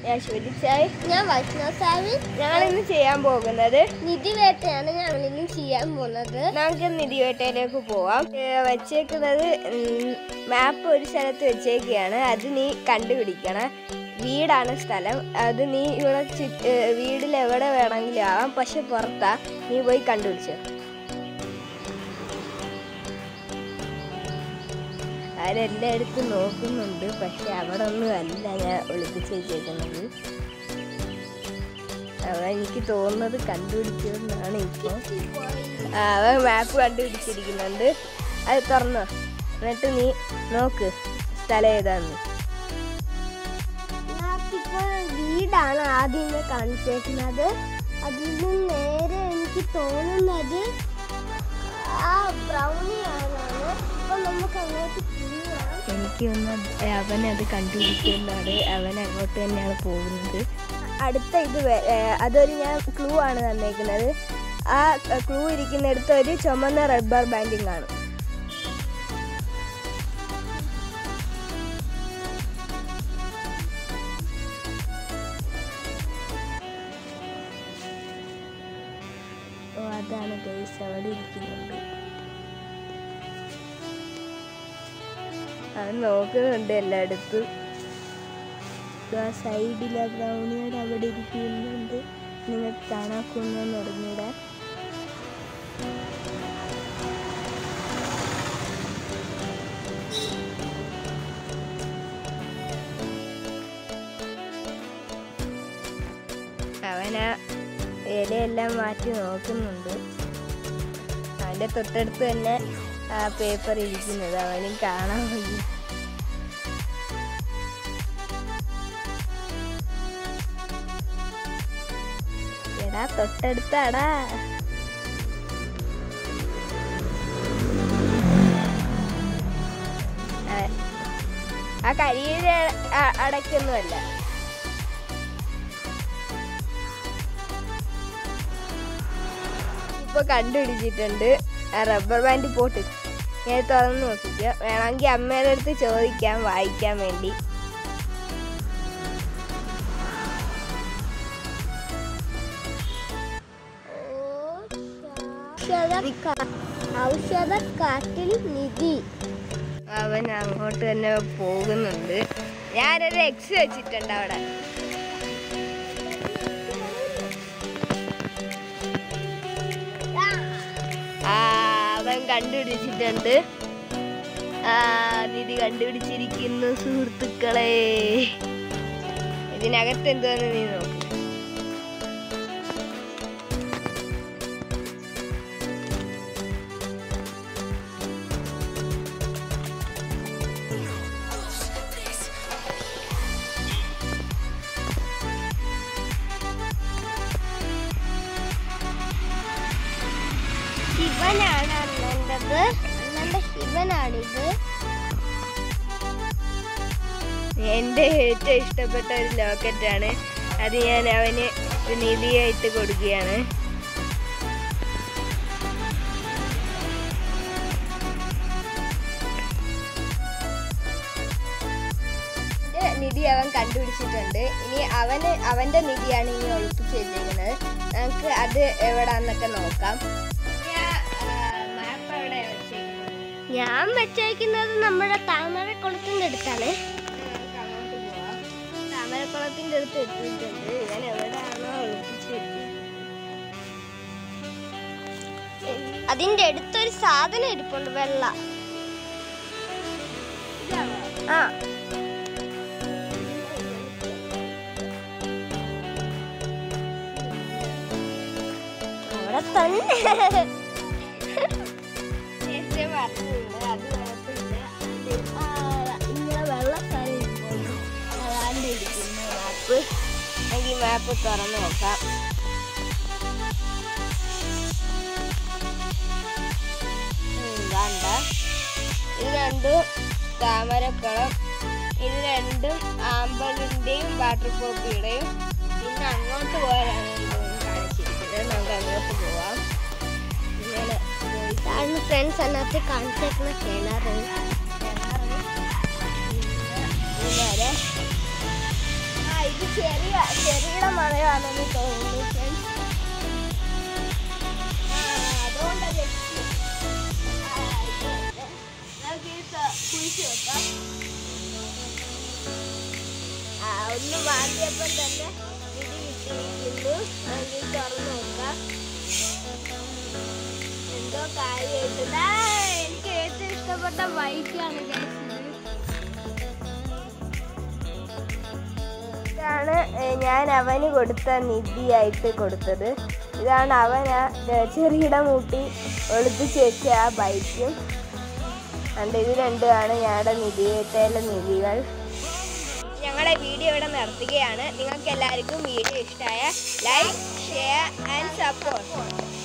ഞാൻ ശുചിച്ചായി ഞാൻ വൈഷ്ണവ് സാവി ഞങ്ങൾ ഇന്ന് ചെയ്യാൻ പോകുന്നത് നിധി വേട്ടയാണ് ഞങ്ങൾ ഇന്ന് ചെയ്യാൻ പോകുന്നത് നമുക്ക് നിധിവേട്ടയിലേക്ക് പോവാം ഏ, വച്ചേക്കുന്നത് മാപ്പ് ഒരു സ്ഥലത്ത് വെച്ചേക്കുകയാണ് അത് നീ കണ്ടുപിടിക്കണം വീടാണ് സ്ഥലം അത് നീ ഇവിടെ ചു- ഏ, വീട്ടിൽ എവിടെ വേണമെങ്കിലും ആവാം പക്ഷെ പുറത്താ നീ പോയി കണ്ടുപിടിച്ചോ അവരെല്ലായിടത്തും നോക്കുന്നുണ്ട് പക്ഷെ അവിടെ ഒന്നും അല്ല ഞാൻ ഒളിപ്പിച്ച് വെച്ചേക്കുന്നത് അവൻ എനിക്ക് തോന്നുന്നത് കണ്ടുപിടിക്കുമെന്നാണ് ഇപ്പോൾ ആ, അവൻ മാപ്പ് കണ്ടുപിടിച്ചിരിക്കുന്നുണ്ട് അത് തുറന്നോ എന്നിട്ട് നീ നോക്ക് സ്ഥലം ഏതാന്ന് ഇപ്പോൾ വീടാണ് ആദ്യമേ കാണിച്ചേക്കുന്നത് അതിൽ നിന്ന് നേരെ എനിക്ക് തോന്നുന്നത് ആ ബ്രൗണി ആണാണ് അപ്പൊ നമുക്ക് അങ്ങോട്ട് പോവാം എനിക്ക് ഒന്ന് അവൻ അത് കണ്ടുപിടിക്കുന്നതാണ് അവൻ അങ്ങോട്ട് തന്നെയാണ് പോകുന്നത് അടുത്ത ഇത് വേ- ഏ, അതൊരു ഞാൻ ക്ലൂ ആണ് തന്നേക്കുന്നത് ആ ക്ലൂ ഇരിക്കുന്നിടത്ത് ഒരു ചുമന്ന റബ്ബർ ബാൻഡിങ് കാണും ഓ അതാണ് ഗൈസ് അവിടെ ഇരിക്കുന്നുണ്ട് അവൻ നോക്കുന്നുണ്ട് എല്ലായിടത്തും ആ സൈഡിൽ ആ ബ്രൗണിയുടെ അവിടെ ഇരിക്കുന്നുണ്ട് നിങ്ങൾക്ക് കാണാക്കുന്നെന്ന് അറിഞ്ഞൂടാ അവൻ ആ ഇലയെല്ലാം മാറ്റി നോക്കുന്നുണ്ട് അവൻ്റെ തൊട്ടടുത്ത് തന്നെ ആ പേപ്പർ ഇരിക്കുന്നത് അവനും കാണാൻ വയ്യ എടാ തൊട്ടടുത്താടാ ആ- ആ കരിയിൽ അടയ്ക്കൊന്നുമല്ല ഇപ്പൊ കണ്ടുപിടിച്ചിട്ടുണ്ട് ആ റബ്ബർ ബാൻഡ് പോട്ട് ഞാൻ തുറന്ന് നോക്കിക്കോ വേണമെങ്കിൽ അമ്മയുടെ അടുത്ത് ചോദിക്കാം വായിക്കാൻ വേണ്ടി ഔഷധ കാട്ടിൽ നിധി അവൻ അങ്ങോട്ട് തന്നെ പോകുന്നുണ്ട് ഞാനൊരു എക്സ് വെച്ചിട്ടുണ്ട് അവിടെ ആ, അവൻ കണ്ടുപിടിച്ചിട്ടുണ്ട് ആ നിധി കണ്ടുപിടിച്ചിരിക്കുന്നു സുഹൃത്തുക്കളെ ഇതിനകത്ത് എന്തോന്ന് നീ നോക്ക് ശിവനാണ് അണ്ണൻ്റെത് അണ്ണൻ്റെ ശിവനാണിത് എൻ്റെ ഏറ്റവും ഇഷ്ടപ്പെട്ട ഒരു ലോക്കറ്റാണ് അത് ഞാൻ അവന് ഒരു നിധിയായിട്ട് കൊടുക്കുകയാണ് ഇത് നിധി അവൻ കണ്ടുപിടിച്ചിട്ടുണ്ട് ഇനി അവന് അവന്റെ നിധിയാണ് ഇനി ഒളിപ്പിച്ച് വെച്ചിരിക്കുന്നത് നമുക്ക് അത് എവിടാന്നൊക്കെ നോക്കാം മാപ്പ് എവിടെ വെച്ചേക്കുന്നത് ഞാൻ വെച്ചേക്കുന്നത് നമ്മുടെ താമരക്കുളത്തിൻ്റെ അടുത്താണ് നമുക്ക് അങ്ങോട്ട് പോവാം താമരക്കുളത്തിന്റെ അടുത്ത് എത്തിയിട്ടുണ്ട് ഇവൻ എവിടെയാണോ ഒളിപ്പിച്ച് വെച്ചത് അതിൻ്റെ അടുത്തൊരു സാധനം ഇരിപ്പുണ്ട് വെള്ള ആ അവിടെ തന്നെ നേരത്തെ പറഞ്ഞിട്ടുണ്ട് അത് കുഴപ്പമില്ല ആ, ഇങ്ങനെ വെള്ള സ്ഥലം ഇരിപ്പുണ്ട് അതാണ്ട് ഇരിക്കുന്ന മാപ്പ് നമുക്ക് ഈ മാപ്പ് തുറന്ന് നോക്കാം ഉം, വേണ്ട ഇത് രണ്ടും താമരക്കുളം ഇത് രണ്ടും ആമ്പലിൻ്റെയും വാട്ടർ പോപ്പിയുടെയും പിന്നെ അങ്ങോട്ട് പോകാനാണ് ഇതൊന്നും കാണിച്ചിരിക്കുന്നത് നമുക്ക് അങ്ങോട്ട് പോവാം ഇങ്ങനെ പോയി ഇതാണ് ഫ്രണ്ട്സ് അതിനകത്ത് കാണിച്ചേക്കുന്ന കിണർ ഇതുവരെ ആ ഇത് ഇത് ചെറിയ ചെറിയുടെ മഴയാണെന്ന് തോന്നുന്നു ഫ്രണ്ട്സ് അതുകൊണ്ടത് നമുക്ക് ഇത് കുഴിച്ച് വെക്കാം ആ ഒന്ന് മാന്തിയപ്പം തന്നെ ഇടി കിട്ടിയിരിക്കുന്നു നമുക്ക് ഇത് തുറന്ന് നോക്കാം എന്തോ കാര്യമായിട്ട് ദാ, എനിക്ക് ഏറ്റവും ഇഷ്ടപ്പെട്ട ബൈക്കാണ് ഇതാണ് ഏ, ഞാൻ അവന് കൊടുത്ത നിധിയായിട്ട് കൊടുത്തത് ഇതാണ് അവൻ ആ ഏ, ചെറിയുടെ മൂട്ടി ഒളിപ്പിച്ച് വെച്ച ആ ബൈക്കും കണ്ട് ഇത് രണ്ടുമാണ് ഞങ്ങളുടെ നിധിയേറ്റയിലെ നിധികൾ ഞങ്ങളുടെ വീഡിയോ ഇവിടെ നിർത്തുകയാണ് നിങ്ങൾക്ക് എല്ലാവർക്കും വീഡിയോ ഇഷ്ടമായ ലൈക്ക് ഷെയർ ആൻഡ് സപ്പോർട്ട്